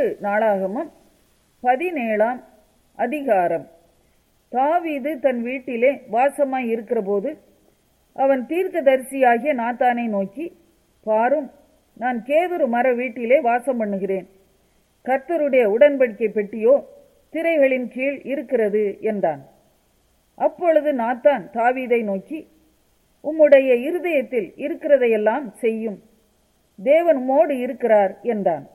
நாளாகமம் பதினேழாம் அதிகாரம் தாவீது தன் வீட்டிலே வாசமாய் இருக்கிறபோது அவன் தீர்க்கதரிசியாகிய நாத்தானை நோக்கி பாரும் நான் கேதுரு மர வீட்டிலே வாசம் பண்ணுகிறேன் கர்த்தருடைய உடன்படிக்கை பெட்டியோ திரைகளின் கீழ் இருக்கிறது என்றான் அப்பொழுது நாத்தான் தாவீதை நோக்கி உம்முடைய இருதயத்தில் இருக்கிறதையெல்லாம் செய்யும் தேவன் உம்மோடு இருக்கிறார் என்றான்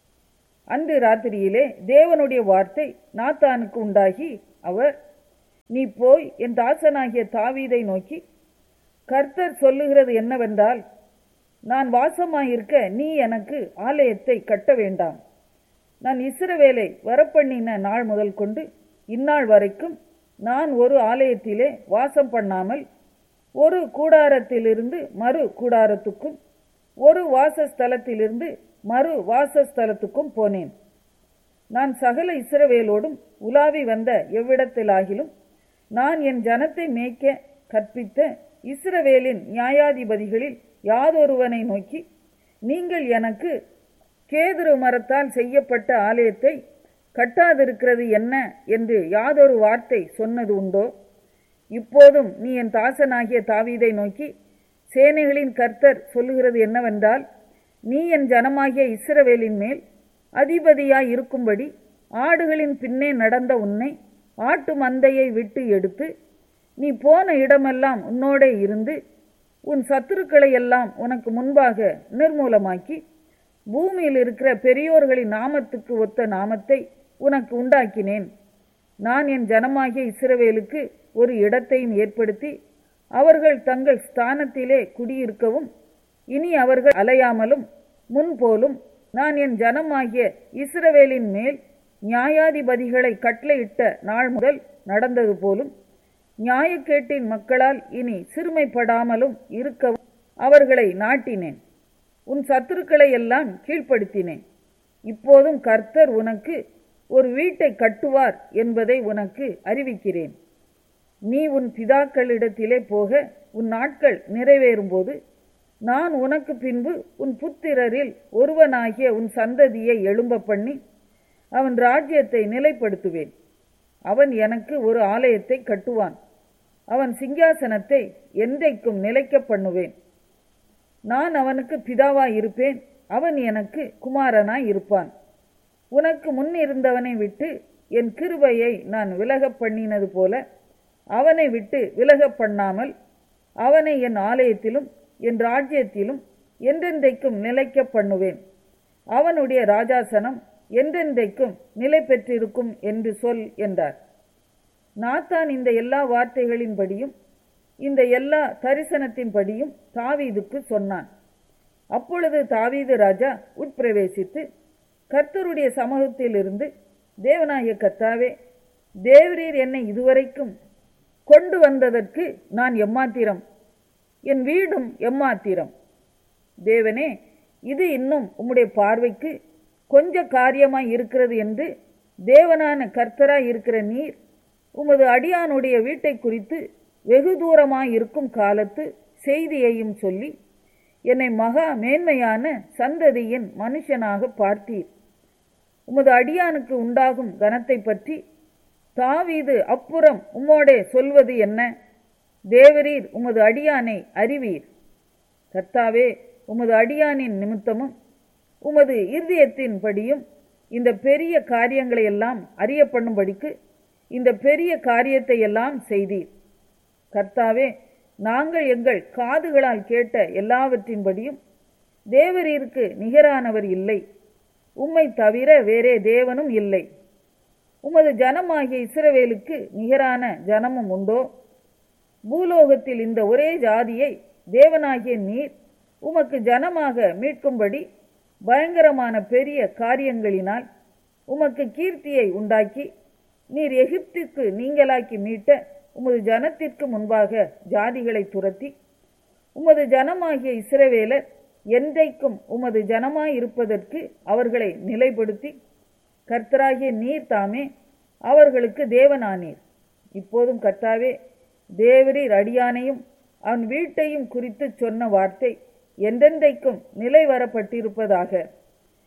அன்று ராத்திரியிலே தேவனுடைய வார்த்தை நாத்தானுக்கு உண்டாகி அவர் நீ போய் என் தாசனாகிய தாவீதை நோக்கி கர்த்தர் சொல்லுகிறது என்னவென்றால் நான் வாசமாயிருக்க நீ எனக்கு ஆலயத்தை கட்ட வேண்டாம் நான் இஸ்ரவேலை வரப்பண்ணின நாள் முதல் கொண்டு இந்நாள் வரைக்கும் நான் ஒரு ஆலயத்திலே வாசம் பண்ணாமல் ஒரு கூடாரத்திலிருந்து மறு கூடாரத்துக்கும் ஒரு வாசஸ்தலத்திலிருந்து மறு வாசஸ்தலத்துக்கும் போனேன் நான் சகல இஸ்ரவேலோடும் உலாவி வந்த எவ்விடத்திலாகிலும் நான் என் ஜனத்தை மேய்க்க கற்பித்த இஸ்ரவேலின் நியாயாதிபதிகளில் யாதொருவனை நோக்கி நீங்கள் எனக்கு கேதுரு மரத்தால் செய்யப்பட்ட ஆலயத்தை கட்டாதிருக்கிறது என்ன என்று யாதொரு வார்த்தை சொன்னது உண்டோ இப்போதும் நீ என் தாசனாகிய தாவீதை நோக்கி சேனைகளின் கர்த்தர் சொல்லுகிறது என்னவென்றால் நீ என் ஜனமாகிய இஸ்ரவேலின் மேல் அதிபதியாய் இருக்கும்படி ஆடுகளின் பின்னே நடந்த உன்னை ஆட்டு மந்தையை விட்டு எடுத்து நீ போன இடமெல்லாம் உன்னோடே இருந்து உன் சத்துருக்களை எல்லாம் உனக்கு முன்பாக நிர்மூலமாக்கி பூமியில் இருக்கிற பெரியோர்களின் நாமத்துக்கு ஒத்த நாமத்தை உனக்கு உண்டாக்கினேன் நான் என் ஜனமாகிய இஸ்ரவேலுக்கு ஒரு இடத்தையும் ஏற்படுத்தி அவர்கள் தங்கள் ஸ்தானத்திலே குடியிருக்கவும் இனி அவர்கள் அலையாமலும் முன்போலும் நான் என் ஜனமாகிய இஸ்ரவேலின் மேல் நியாயாதிபதிகளை கட்டளையிட்ட நாள் முதல் நடந்தது போலும் நியாயக்கேட்டின் மக்களால் இனி சிறுமைப்படாமலும் இருக்கவும் அவர்களை நாட்டினேன் உன் சத்துருக்களை எல்லாம் கீழ்ப்படுத்தினேன் இப்போதும் கர்த்தர் உனக்கு ஒரு வீட்டை கட்டுவார் என்பதை உனக்கு அறிவிக்கிறேன் நீ உன் பிதாக்களிடத்திலே போக உன் நாட்கள் நிறைவேறும்போது நான் உனக்கு பின்பு உன் புத்திரரில் ஒருவனாகிய உன் சந்ததியை எழும்ப பண்ணி அவன் ராஜ்யத்தை நிலைப்படுத்துவேன் அவன் எனக்கு ஒரு ஆலயத்தை கட்டுவான் அவன் சிங்காசனத்தை என்றைக்கும் நிலைக்க பண்ணுவேன் நான் அவனுக்கு பிதாவாய் இருப்பேன் அவன் எனக்கு குமாரனாய் இருப்பான் உனக்கு முன் இருந்தவனை விட்டு என் கிருபையை நான் விலகப் பண்ணினது போல அவனை விட்டு விலகப் பண்ணாமல் அவனை என் ஆலயத்திலும் என் ராஜ்யத்திலும் என்றென்றைக்கும் நிலைக்க பண்ணுவேன் அவனுடைய ராஜாசனம் என்றென்றைக்கும் நிலை பெற்றிருக்கும் என்று சொல் என்றார் நாத்தான் இந்த எல்லா வார்த்தைகளின்படியும் இந்த எல்லா தரிசனத்தின்படியும் தாவீதுக்கு சொன்னான் அப்பொழுது தாவீது ராஜா உட்பிரவேசித்து கர்த்தருடைய சமூகத்திலிருந்து தேவனாய கர்த்தாவே தேவரீர் என்னை இதுவரைக்கும் கொண்டு வந்ததற்கு நான் எம்மாத்திரம் என் வீடும் எம்மாத்திரம் தேவனே இது இன்னும் உம்முடைய பார்வைக்கு கொஞ்ச காரியமாய் இருக்கிறது என்று தேவனான கர்த்தராய் இருக்கிற நீர் உமது அடியானுடைய வீட்டை குறித்து வெகு தூரமாய் இருக்கும் காலத்து செய்தியையும் சொல்லி என்னை மகா மேன்மையான சந்ததியின் மனுஷனாக பார்த்தீர் உமது அடியானுக்கு உண்டாகும் கனத்தை பற்றி தாவீது அப்புறம் உம்மோடே சொல்வது என்ன தேவரீர் உமது அடியானை அறிவீர் கர்த்தாவே உமது அடியானின் நிமித்தமும் உமது இருதயத்தின்படியும் இந்த பெரிய காரியங்களை எல்லாம் அறிய பண்ணும்படிக்கு இந்த பெரிய காரியத்தை எல்லாம் செய்தீர் கர்த்தாவே நாங்கள் எங்கள் காதுகளால் கேட்ட எல்லாவற்றின்படியும் தேவரீருக்கு நிகரானவர் இல்லை உம்மை தவிர வேறே தேவனும் இல்லை உமது ஜனமாகிய இஸ்ரவேலுக்கு நிகரான ஜனமும் உண்டோ பூலோகத்தில் இந்த ஒரே ஜாதியை தேவனாகிய நீர் உமக்கு ஜனமாக மீட்கும்படி பயங்கரமான பெரிய காரியங்களினால் உமக்கு கீர்த்தியை உண்டாக்கி நீர் எகிப்திற்கு நீங்களாக்கி மீட்ட உமது ஜனத்திற்கு முன்பாக ஜாதிகளை துரத்தி உமது ஜனமாகிய இஸ்ரவேலர் என்றைக்கும் உமது ஜனமாயிருப்பதற்கு அவர்களை நிலைப்படுத்தி கர்த்தராகிய நீர் தாமே அவர்களுக்கு தேவனானீர் இப்போதும் கர்த்தாவே தேவரீர் அடியானையும் அவன் வீட்டையும் குறித்து சொன்ன வார்த்தை என்றென்றைக்கும் நிலை வரப்பட்டிருப்பதாக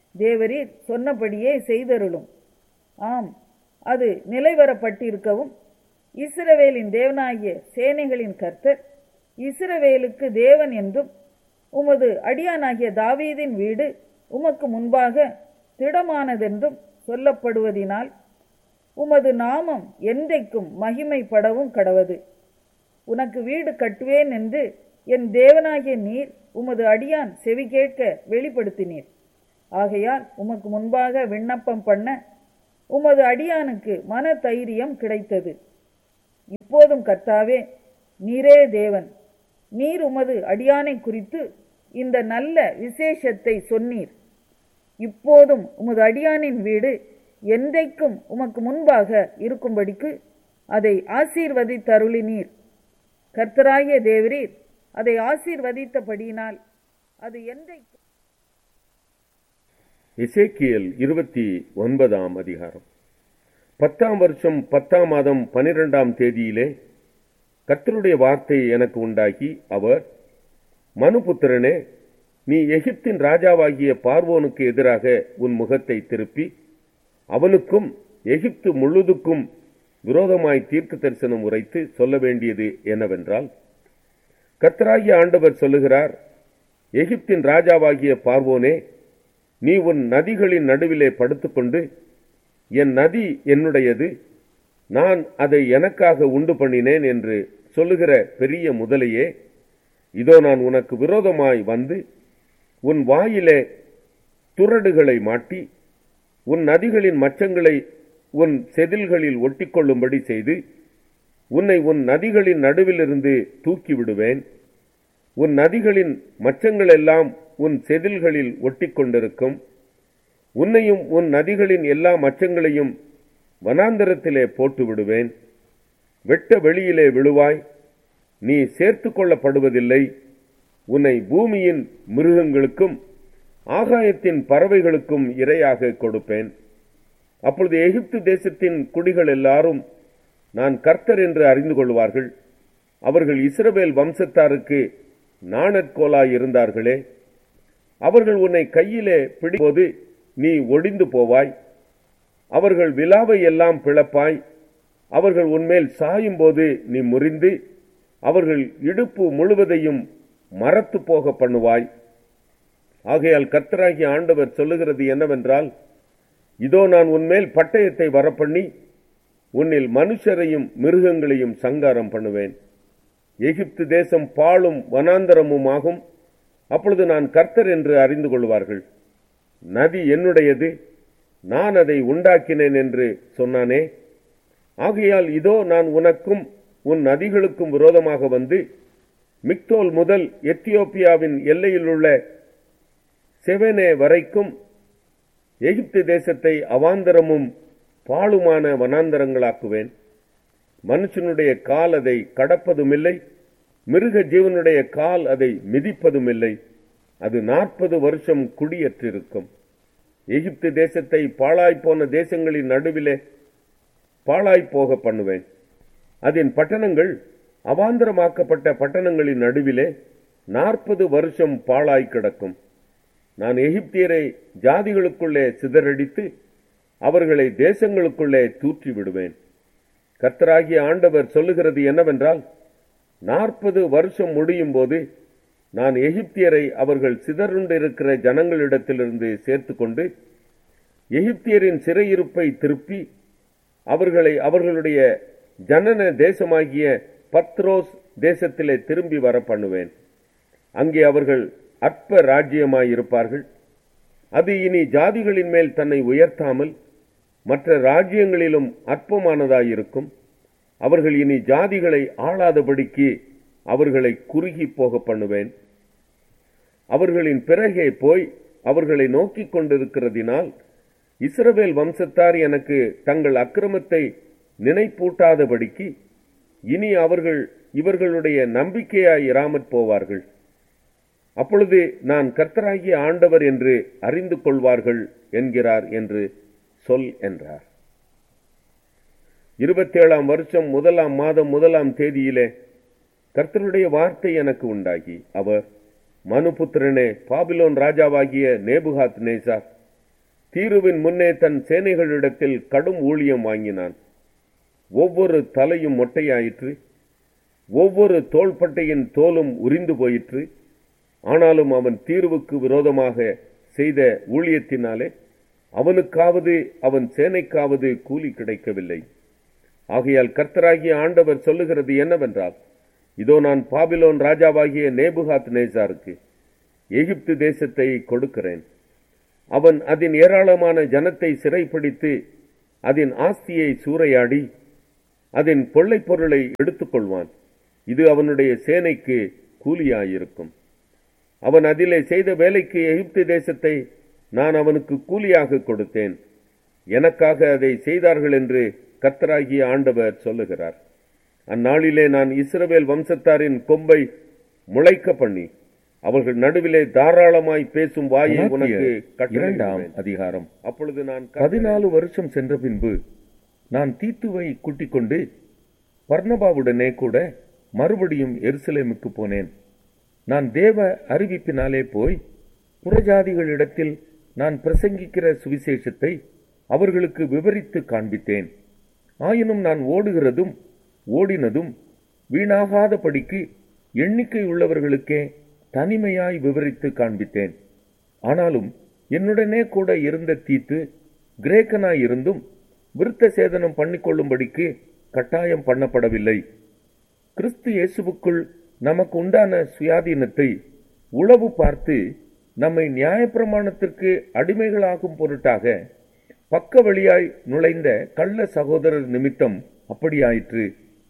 தேவரீர் சொன்னபடியே செய்தருளும் ஆம் அது நிலைவரப்பட்டிருக்கவும் இஸ்ரவேலின் தேவனாகிய சேனைகளின் கர்த்தர் இஸ்ரவேலுக்கு தேவன் என்றும் உமது அடியானாகிய தாவீதின் வீடு உமக்கு முன்பாக திடமானதென்றும் சொல்லப்படுவதினால் உமது நாமம் என்றைக்கும் மகிமைப்படவும் கடவது உனக்கு வீடு கட்டுவேன் என்று என் தேவனாகிய நீர் உமது அடியான் செவி கேட்க வெளிப்படுத்தினீர் ஆகையால் உமக்கு முன்பாக விண்ணப்பம் பண்ண உமது அடியானுக்கு மன தைரியம் கிடைத்தது இப்போதும் கர்த்தாவே நீரே தேவன் நீர் உமது அடியானை குறித்து இந்த நல்ல விசேஷத்தை சொன்னீர் இப்போதும் உமது அடியானின் வீடு என்றைக்கும் உமக்கு முன்பாக இருக்கும்படிக்கு அதை ஆசீர்வதித்தருளினீர் கர்த்தராகிய தேவரீர் அதை ஆசீர்வதித்தபடியினால் அது என்றைக்கும் எசேக்கியல் இருபத்தி ஒன்பதாம் அதிகாரம் பத்தாம் வருஷம் பத்தாம் மாதம் பனிரெண்டாம் தேதியிலே கர்த்தருடைய வார்த்தை எனக்கு உண்டாகி அவர் மனுபுத்திரனே நீ எகிப்தின் ராஜாவாகிய பார்வோனுக்கு எதிராக உன் முகத்தை திருப்பி அவனுக்கும் எகிப்து முழுதுக்கும் விரோதமாய் தீர்க்க தரிசனம் உரைத்து சொல்ல வேண்டியது என்னவென்றால் கர்த்தராகிய ஆண்டவர் சொல்லுகிறார் எகிப்தின் ராஜாவாகிய பார்வோனே நீ உன் நதிகளின் நடுவிலே படுத்துக்கொண்டு என் நதி என்னுடையது நான் அதை எனக்காக உண்டு பண்ணினேன் என்று சொல்லுகிற பெரிய முதலையே இதோ நான் உனக்கு விரோதமாய் வந்து உன் வாயிலே துரடுகளை மாட்டி உன் நதிகளின் மச்சங்களை உன் செதில்களில் ஒட்டிக்கொள்ளும்படி செய்து உன்னை உன் நதிகளின் நடுவிலிருந்து தூக்கி விடுவேன் உன் நதிகளின் மச்சங்களெல்லாம் உன் செதில்களில் ஒட்டிக்கொண்டிருக்கும் உன்னையும் உன் நதிகளின் எல்லா மச்சங்களையும் வனாந்தரத்திலே போட்டு விடுவேன் வெட்ட வெளியிலே விழுவாய் நீ சேர்த்து கொள்ளப்படுவதில்லை உன்னை பூமியின் மிருகங்களுக்கும் ஆகாயத்தின் பறவைகளுக்கும் இரையாக கொடுப்பேன் அப்பொழுது எகிப்து தேசத்தின் குடிகள் எல்லாரும் நான் கர்த்தர் என்று அறிந்து கொள்வார்கள் அவர்கள் இஸ்ரவேல் வம்சத்தாருக்கு நாணற்கோலாய் இருந்தார்களே அவர்கள் உன்னை கையிலே பிடிப்போது நீ ஒடிந்து போவாய் அவர்கள் விலாவை எல்லாம் பிளப்பாய் அவர்கள் உன்மேல் சாயும் போது நீ முறிந்து அவர்கள் இடுப்பு முழுவதையும் மரத்து போக பண்ணுவாய் ஆகையால் கர்த்தராகிய ஆண்டவர் சொல்லுகிறது என்னவென்றால் இதோ நான் உன்மேல் பட்டயத்தை வரப்பண்ணி உன்னில் மனுஷரையும் மிருகங்களையும் சங்காரம் பண்ணுவேன் எகிப்து தேசம் பாழும் வனாந்தரமுமாகும் அப்பொழுது நான் கர்த்தர் என்று அறிந்து கொள்வார்கள் நதி என்னுடையது நான் அதை உண்டாக்கினேன் என்று சொன்னானே ஆகையால் இதோ நான் உனக்கும் உன் நதிகளுக்கும் விரோதமாக வந்து மிக்தோல் முதல் எத்தியோப்பியாவின் எல்லையிலுள்ள செவனே வரைக்கும் எகிப்து தேசத்தை அவாந்தரமும் பாழுமான வனாந்தரங்களாக்குவேன் மனுஷனுடைய கால் அதை கடப்பதுமில்லை மிருக ஜீவனுடைய கால் அதை மிதிப்பதுமில்லை அது நாற்பது வருஷம் குடியேற்றிருக்கும் எகிப்து தேசத்தை பாழாய்ப்போன தேசங்களின் நடுவிலே பாழாய்ப்போக பண்ணுவேன் அதன் பட்டணங்கள் அவாந்தரமாக்கப்பட்ட பட்டணங்களின் நடுவிலே நாற்பது வருஷம் பாழாய் கிடக்கும் நான் எகிப்தியரை ஜாதிகளுக்குள்ளே சிதறடித்து அவர்களை தேசங்களுக்குள்ளே தூற்றி விடுவேன் கர்த்தராகிய ஆண்டவர் சொல்லுகிறது என்னவென்றால் நாற்பது வருஷம் முடியும் போது நான் எகிப்தியரை அவர்கள் சிதறுண்டிருக்கிற ஜனங்களிடத்திலிருந்து சேர்த்துக்கொண்டு எகிப்தியரின் சிறையிருப்பை திருப்பி அவர்களை அவர்களுடைய ஜனன தேசமாகிய பத்ரோஸ் தேசத்திலே திரும்பி வர பண்ணுவேன் அங்கே அவர்கள் அற்ப ராஜ்யமாயிருப்பார்கள் அது இனி ஜாதிகளின் மேல் தன்னை உயர்த்தாமல் மற்ற ராஜ்யங்களிலும் அற்பமானதாயிருக்கும் அவர்கள் இனி ஜாதிகளை ஆளாதபடிக்கு அவர்களை குறுகி போக பண்ணுவேன் அவர்களின் பிறகே போய் அவர்களை நோக்கிக் கொண்டிருக்கிறதினால் இஸ்ரவேல் வம்சத்தார் எனக்கு தங்கள் அக்கிரமத்தை நினைப்பூட்டாதபடிக்கு இனி அவர்கள் இவர்களுடைய நம்பிக்கையாய் இராமற் போவார்கள் அப்பொழுது நான் கர்த்தராகிய ஆண்டவர் என்று அறிந்து கொள்வார்கள் என்கிறார் என்று சொல் என்றார் இருபத்தேழாம் வருஷம் முதலாம் மாதம் முதலாம் தேதியிலே கர்த்தருடைய வார்த்தை எனக்கு உண்டாகி அவர் மனுபுத்திரனே பாபிலோன் ராஜாவாகிய நேபுகாத் நேசார் தீருவின் முன்னே தன் சேனைகளிடத்தில் கடும் ஊழியம் வாங்கினான் ஒவ்வொரு தலையும் மொட்டையாயிற்று ஒவ்வொரு தோள்பட்டையின் தோலும் உரிந்து போயிற்று ஆனாலும் அவன் தீர்வுக்கு விரோதமாக செய்த ஊழியத்தினாலே அவனுக்காவது அவன் சேனைக்காவது கூலி கிடைக்கவில்லை ஆகையால் கர்த்தராகிய ஆண்டவர் சொல்லுகிறது என்னவென்றால் இதோ நான் பாபிலோன் ராஜாவாகிய நேபுகாத் நேசாருக்கு எகிப்து தேசத்தை கொடுக்கிறேன் அவன் அதன் ஏராளமான ஜனத்தை சிறைப்பிடித்து அதன் ஆஸ்தியை சூறையாடி அதன் கொள்ளைப் பொருளை எடுத்துக்கொள்வான் இது அவனுடைய சேனைக்கு கூலியாயிருக்கும் அவன் அதிலே செய்த வேலைக்கு எகிப்து தேசத்தை நான் அவனுக்கு கூலியாக கொடுத்தேன் எனக்காக அதை செய்தார்கள் என்று கர்த்தராகிய ஆண்டவர் சொல்லுகிறார் அந்நாளிலே நான் இஸ்ரவேல் வம்சத்தாரின் கொம்பை முளைக்க பண்ணி அவர்கள் நடுவிலே தாராளமாய் பேசும் வாயை உனக்கு இரண்டாம் கட்டளையிடுவேன். அதிகாரம் அப்பொழுது நான் பதினாலு வருஷம் சென்ற பின்பு நான் தீத்துவை கூட்டிக் கொண்டு பர்ணபாவுடனே கூட மறுபடியும் எருசலேமுக்கு போனேன் நான் தேவ அறிவிப்பினாலே போய் புறஜாதிகளிடத்தில் நான் பிரசங்கிக்கிற சுவிசேஷத்தை அவர்களுக்கு விவரித்து காண்பித்தேன் ஆயினும் நான் ஓடுகிறதும் ஓடினதும் வீணாகாதபடிக்கு எண்ணிக்கை உள்ளவர்களுக்கே தனிமையாய் விவரித்து காண்பித்தேன் ஆனாலும் என்னுடனே கூட இருந்த தீத்து கிரேக்கனாய் இருந்தும் விருத்த சேதனம் பண்ணிக்கொள்ளும்படிக்கு கட்டாயம் பண்ணப்படவில்லை கிறிஸ்து இயேசுவுக்குள் நமக்கு உண்டான சுயாதீனத்தை உளவு பார்த்து நம்மை நியாயப்பிரமாணத்திற்கு அடிமைகளாகும் பொருட்டாக பக்க வழியாய் நுழைந்த கள்ள சகோதரர் நிமித்தம் அப்படியாயிற்று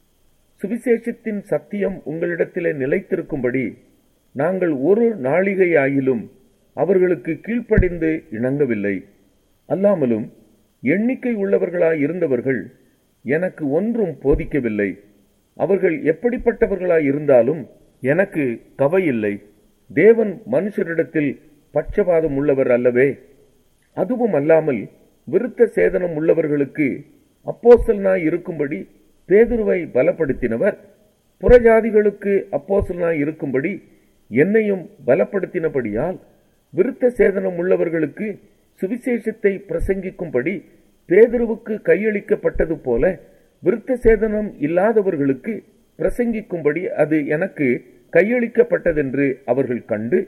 சுவிசேஷத்தின் சத்தியம் உங்களிடத்திலே நிலைத்திருக்கும்படி நாங்கள் ஒரு நாளிகையாயிலும் அவர்களுக்கு கீழ்ப்படிந்து இணங்கவில்லை அல்லாமலும் எண்ணிக்கை உள்ளவர்களாய் இருந்தவர்கள் எனக்கு ஒன்றும் போதிக்கவில்லை அவர்கள் எப்படிப்பட்டவர்களாய் இருந்தாலும் எனக்கு கவையில்லை தேவன் மனுஷரிடத்தில் பட்சபாதம் உள்ளவர் அல்லவே அதுவும் அல்லாமல் விருத்த சேதனம் உள்ளவர்களுக்கு அப்போஸ்தலனாய் இருக்கும்படி பேதுருவை பலப்படுத்தினவர் புறஜாதிகளுக்கு அப்போஸ்தலனாய் இருக்கும்படி என்னையும் பலப்படுத்தினபடியால் விருத்த சேதனம் உள்ளவர்களுக்கு சுவிசேஷத்தை பிரசங்கிக்கும்படி பேதுருவுக்கு கையளிக்கப்பட்டது போல விருத்த சேதனம் இல்லாதவர்களுக்கு பிரசங்கிக்கும்படி அது எனக்கு கையளிக்கப்பட்டதென்று அவர்கள் கண்டு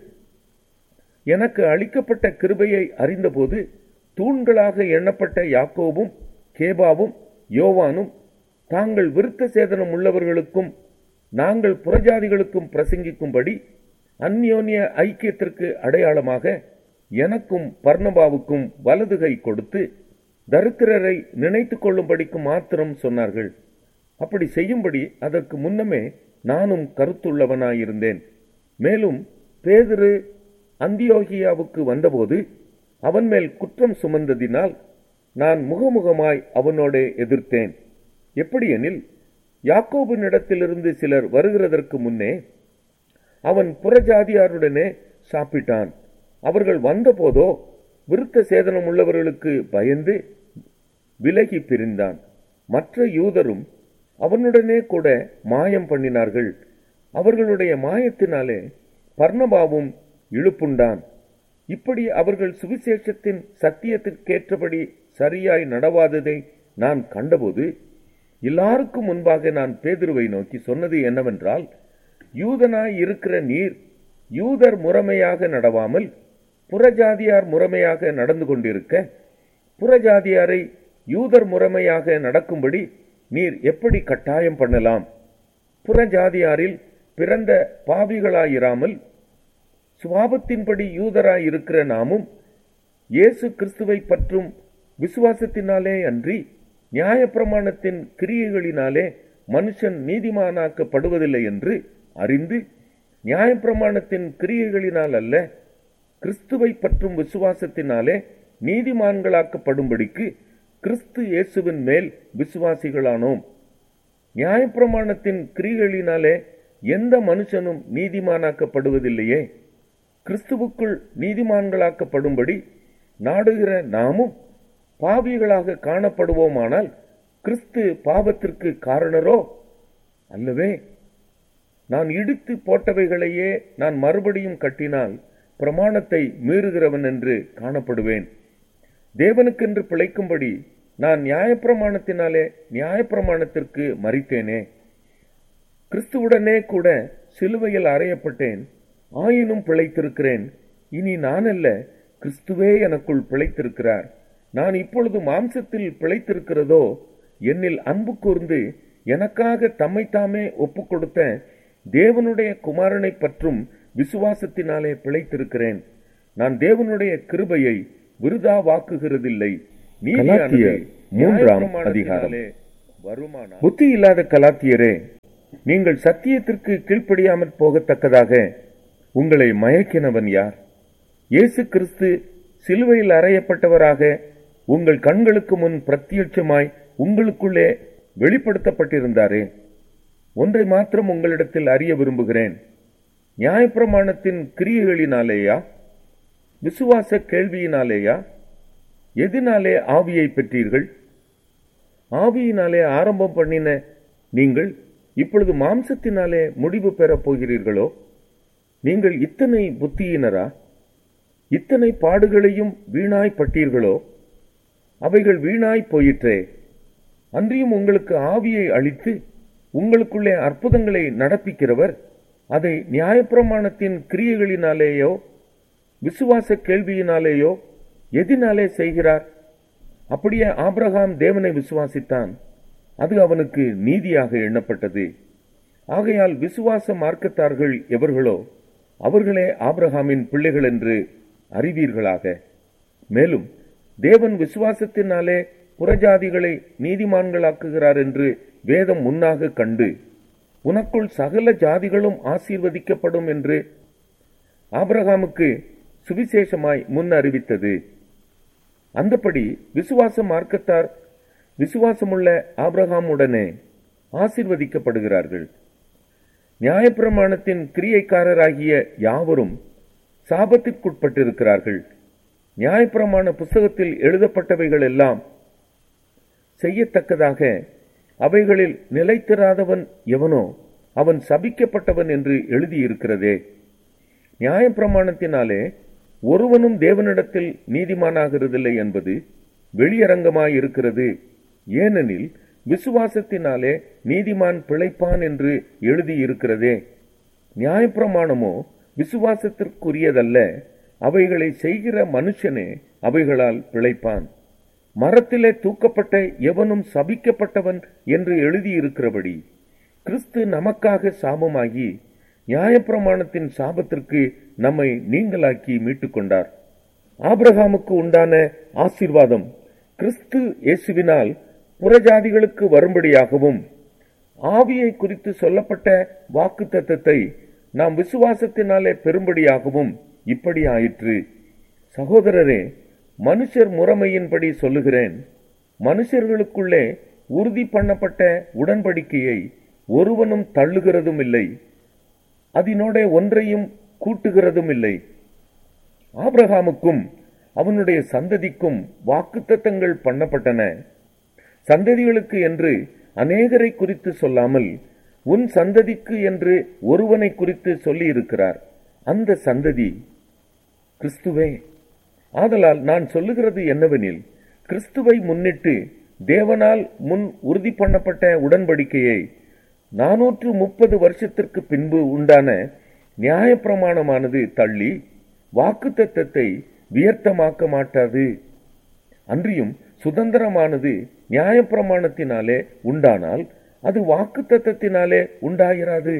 எனக்கு அளிக்கப்பட்ட கிருபையை அறிந்தபோது தூண்களாக எண்ணப்பட்ட யாக்கோபும் கேபாவும் யோவானும் தாங்கள் விருத்த சேதனம் உள்ளவர்களுக்கும் நாங்கள் புறஜாதிகளுக்கும் பிரசங்கிக்கும்படி அந்யோன்ய ஐக்கியத்திற்கு அடையாளமாக எனக்கும் பர்ணபாவுக்கும் வலதுகை கொடுத்து தரித்திரரை நினைத்துக் கொள்ளும்படிக்கு மாத்திரம் சொன்னார்கள் அப்படி செய்யும்படி அதற்கு முன்னமே நானும் கருத்துள்ளவனாயிருந்தேன் மேலும் பேதுரு அந்தியோகியாவுக்கு வந்தபோது அவன் மேல் குற்றம் சுமந்ததினால் நான் முகமுகமாய் அவனோடே எதிர்த்தேன் எப்படியெனில் யாக்கோபினிடத்திலிருந்து சிலர் வருகிறதற்கு முன்னே அவன் புறஜாதியாருடனே சாப்பிட்டான் அவர்கள் வந்தபோதோ விருத்த சேதனம் உள்ளவர்களுக்கு பயந்து விலகி பிரிந்தான் மற்ற யூதரும் அவனுடனே கூட மாயம் பண்ணினார்கள் அவர்களுடைய மாயத்தினாலே பர்ணபாவும் இழுப்புண்டான் இப்படி அவர்கள் சுவிசேஷத்தின் சத்தியத்திற்கேற்றபடி சரியாய் நடவாததை நான் கண்டபோது எல்லாருக்கும் முன்பாக நான் பேதுருவை நோக்கி சொன்னது என்னவென்றால் யூதனாய் இருக்கிற நீர் யூதர் முறைமையாக நடவாமல் புறஜாதியார் முறைமையாக நடந்து கொண்டிருக்க புறஜாதியாரை யூதர் முறைமையாக நடக்கும்படி நீர் எப்படி கட்டாயம் பண்ணலாம் புறஜாதியாரில் பிறந்த பாவிகளாயிராமல் சுவாபத்தின்படி யூதராய் இருக்கிற நாமும் இயேசு கிறிஸ்துவை பற்றும் விசுவாசத்தினாலே அன்றி நியாயப்பிரமாணத்தின் கிரியைகளினாலே மனுஷன் நீதிமானாக்கப்படுவதில்லை என்று அறிந்து நியாயப்பிரமாணத்தின் கிரியைகளினால் அல்ல கிறிஸ்துவை பற்றும் விசுவாசத்தினாலே நீதிமான்களாக்கப்படும்படிக்கு கிறிஸ்து இயேசுவின் மேல் விசுவாசிகளானோம் நியாயப்பிரமாணத்தின் கிரிகளினாலே எந்த மனுஷனும் நீதிமானாக்கப்படுவதில்லையே கிறிஸ்துவுக்குள் நீதிமான்களாக்கப்படும்படி நாடுகிற நாமும் பாவிகளாக காணப்படுவோமானால் கிறிஸ்து பாவத்திற்கு காரணரோ அல்லவே நான் இடித்து போட்டவைகளையே நான் மறுபடியும் கட்டினால் பிரமாணத்தை மீறுகிறவன் என்று காணப்படுவேன் தேவனுக்கென்று பிழைக்கும்படி நான் நியாயப்பிரமாணத்தினாலே நியாயப்பிரமாணத்திற்கு மறித்தேனே கிறிஸ்துவுடனே கூட சிலுவையில் அறையப்பட்டேன் ஆயினும் பிழைத்திருக்கிறேன் இனி நானல்ல கிறிஸ்துவே எனக்குள் பிழைத்திருக்கிறார் நான் இப்பொழுது மாம்சத்தில் பிழைத்திருக்கிறதோ என்னில் அன்பு கூர்ந்து எனக்காக தம்மை தாமே ஒப்புக் கொடுத்த தேவனுடைய குமாரனை பற்றும் விசுவாசத்தினாலே பிழைத்திருக்கிறேன் நான் தேவனுடைய கிருபையை விருதா வாக்குகிறதில்லை நீதியானது கலாத்தியர் மூன்றாம் நியாயப்பிரமாணத்தினாலே வருமானால் புத்தி இல்லாத கலாத்தியரே நீங்கள் சத்தியத்திற்கு கீழ்ப்படியாமற் போகத்தக்கதாக உங்களை மயக்கினவன் யார் இயேசு கிறிஸ்து சிலுவையில் அறையப்பட்டவராக உங்கள் கண்களுக்கு முன் பிரத்யட்சமாய் உங்களுக்குள்ளே வெளிப்படுத்தப்பட்டிருந்தாரே ஒன்றை மாத்திரம் உங்களிடத்தில் அறிய விரும்புகிறேன் நியாயப்பிரமாணத்தின் கிரியைகளினாலேயா விசுவாச கேள்வியினாலேயா எதினாலே ஆவியை பெற்றீர்கள் ஆவியினாலே ஆரம்பம் பண்ணின நீங்கள் இப்பொழுது மாம்சத்தினாலே முடிவு பெறப் போகிறீர்களோ நீங்கள் இத்தனை புத்தியினரா இத்தனை பாடுகளையும் வீணாய் பட்டீர்களோ அவைகள் வீணாய் போயிற்றே அன்றியும் உங்களுக்கு ஆவியை அளித்து உங்களுக்குள்ளே அற்புதங்களை நடப்பிக்கிறவர் அதை நியாயப்பிரமாணத்தின் கிரியைகளினாலேயோ விசுவாச கேள்வியினாலேயோ எதினாலே செய்கிறார் அப்படியே ஆபிரகாம் தேவனை விசுவாசித்தான் அது அவனுக்கு நீதியாக எண்ணப்பட்டது ஆகையால் விசுவாச மார்க்கத்தார்கள் எவர்களோ அவர்களே ஆபிரகாமின் பிள்ளைகள் என்று அறிவீர்களாக மேலும் தேவன் விசுவாசத்தினாலே புறஜாதிகளை நீதிமான்களாக்குகிறார் என்று வேதம் முன்னாக கண்டு உனக்குள் சகல ஜாதிகளும் ஆசீர்வதிக்கப்படும் என்று ஆபிரகாமுக்கு சுவிசேஷமாய் முன் அறிவித்தது அந்தப்படி விசுவாச மார்க்கத்தார் விசுவாசமுள்ள ஆபிரகாமுடனே ஆசீர்வதிக்கப்படுகிறார்கள் நியாயப்பிரமாணத்தின் கிரியைக்காரராகிய யாவரும் சாபத்திற்குட்பட்டிருக்கிறார்கள் நியாயப்பிரமாண புஸ்தகத்தில் எழுதப்பட்டவைகள் எல்லாம் செய்யத்தக்கதாக அவைகளில் நிலைத்திராதவன் எவனோ அவன் சபிக்கப்பட்டவன் என்று எழுதியிருக்கிறதே நியாயப்பிரமாணத்தினாலே ஒருவனும் தேவனிடத்தில் நீதிமானாகிறதில்லை என்பது வெளியரங்கமாயிருக்கிறது ஏனெனில் விசுவாசத்தினாலே நீதிமான் பிழைப்பான் என்று எழுதியிருக்கிறதே நியாயப்பிரமாணமோ விசுவாசத்திற்குரியதல்ல அவைகளை செய்கிற மனுஷனே அவைகளால் பிழைப்பான் மரத்திலே தூக்கப்பட்ட எவனும் சபிக்கப்பட்டவன் என்று எழுதியிருக்கிறபடி கிறிஸ்து நமக்காக சாபமாகி நியாயப்பிரமாணத்தின் சாபத்திற்கு நம்மை நீங்களாக்கி மீட்டுக்கொண்டார் ஆபிரகாமுக்கு உண்டான ஆசீர்வாதம் கிறிஸ்து இயேசுவினால் புறஜாதிகளுக்கு வரும்படியாகவும் ஆவியை குறித்து சொல்லப்பட்ட வாக்கு தத்தத்தை நாம் விசுவாசத்தினாலே பெறும்படியாகவும் இப்படி ஆயிற்று சகோதரரே மனுஷர் முறைமையின்படி சொல்லுகிறேன் மனுஷர்களுக்குள்ளே உறுதி பண்ணப்பட்ட உடன்படிக்கையை ஒருவனும் தள்ளுகிறதும் இல்லை அதனோட ஒன்றையும் கூட்டுகிறதும் இல்லை ஆபிரகாமுக்கும் அவனுடைய சந்ததிக்கும் வாக்குத்தத்தங்கள் பண்ணப்பட்டன சந்ததிகளுக்கு என்று அநேகரை குறித்து சொல்லாமல் உன் சந்ததிக்கு என்று ஒருவனை குறித்து சொல்லியிருக்கிறார் அந்த சந்ததி கிறிஸ்துவே ஆதலால் நான் சொல்லுகிறது என்னவெனில் கிறிஸ்துவை முன்னிட்டு தேவனால் முன் உறுதி பண்ணப்பட்ட உடன்படிக்கையை நானூற்று முப்பது வருஷத்திற்கு பின்பு உண்டான நியாயப்பிரமாணமானது தள்ளி வாக்குத்தத்தத்தை வியர்த்தமாக்க மாட்டாது அன்றியும் சுதந்திரமானது நியாயப்பிரமாணத்தினாலே உண்டானால் அது வாக்குத்தத்தத்தினாலே உண்டாயிராது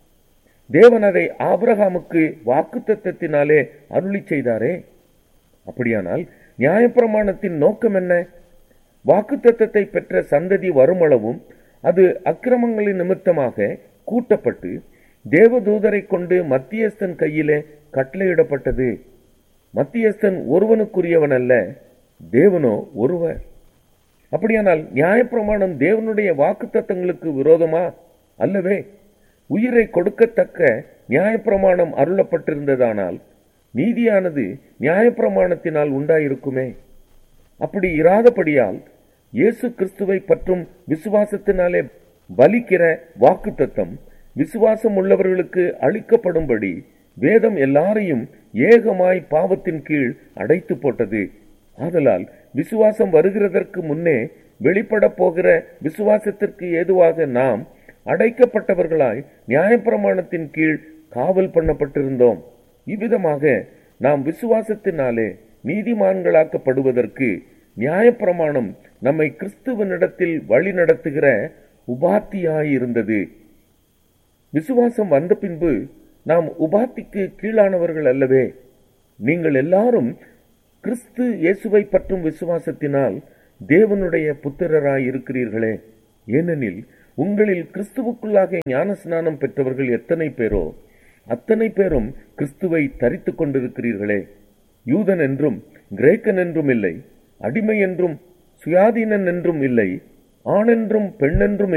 தேவன் அதை ஆபிரகாமுக்கு வாக்குத்தத்தத்தினாலே அருளி செய்தாரே அப்படியானால் நியாயப்பிரமாணத்தின் நோக்கம் என்ன வாக்குத்தத்தத்தை பெற்ற சந்ததி வருமளவும் அது அக்கிரமங்களின் நிமித்தமாக கூட்டப்பட்டு தேவதூதரை கொண்டு மத்தியஸ்தன் கையிலே கட்டளையிடப்பட்டது மத்தியஸ்தன் ஒருவனுக்குரியவன் அல்ல தேவனோ ஒருவர் அப்படியானால் நியாயப்பிரமாணம் தேவனுடைய வாக்குத்தத்தங்களுக்கு விரோதமா அல்லவே உயிரை கொடுக்கத்தக்க நியாயப்பிரமாணம் அருளப்பட்டிருந்ததானால் நீதியானது நியாயப்பிரமாணத்தினால் உண்டாயிருக்குமே அப்படி இராதபடியால் இயேசு கிறிஸ்துவை பற்றும் விசுவாசத்தினாலே பலிக்கிற வாக்குத்தத்தம் விசுவாசம் உள்ளவர்களுக்கு அளிக்கப்படும்படி வேதம் எல்லாரையும் ஏகமாய் பாவத்தின் கீழ் அடைத்து போட்டது ஆதலால் விசுவாசம் வருகிறதற்கு முன்னே வெளிப்படப் போகிற விசுவாசத்திற்கு ஏதுவாக நாம் அடைக்கப்பட்டவர்களாய் நியாயப்பிரமாணத்தின் கீழ் காவல் பண்ணப்பட்டிருந்தோம் இவ்விதமாக நாம் விசுவாசத்தினாலே நீதிமான்களாக்கப்படுவதற்கு நியாயப்பிரமாணம் நம்மை கிறிஸ்துவனிடத்தில் வழி நடத்துகிற உபாத்தியாயிருந்தது விசுவாசம் வந்த பின்பு நாம் உபாத்திக்கு கீழானவர்கள் அல்லவே நீங்கள் எல்லாரும் கிறிஸ்து இயேசுவை பற்றும் விசுவாசத்தினால் தேவனுடைய புத்திரராய் இருக்கிறீர்களே ஏனெனில் உங்களில் கிறிஸ்துவுக்குள்ளாக ஞானஸ்நானம் பெற்றவர்கள் எத்தனை பேரோ அத்தனை பேரும் கிறிஸ்துவை தரித்துக் கொண்டிருக்கிறீர்களே யூதன் என்றும் கிரேக்கன் என்றும் இல்லை அடிமை என்றும் சுயாதீனன் என்றும் இல்லை ஆணென்றும் பெண்ணென்றும்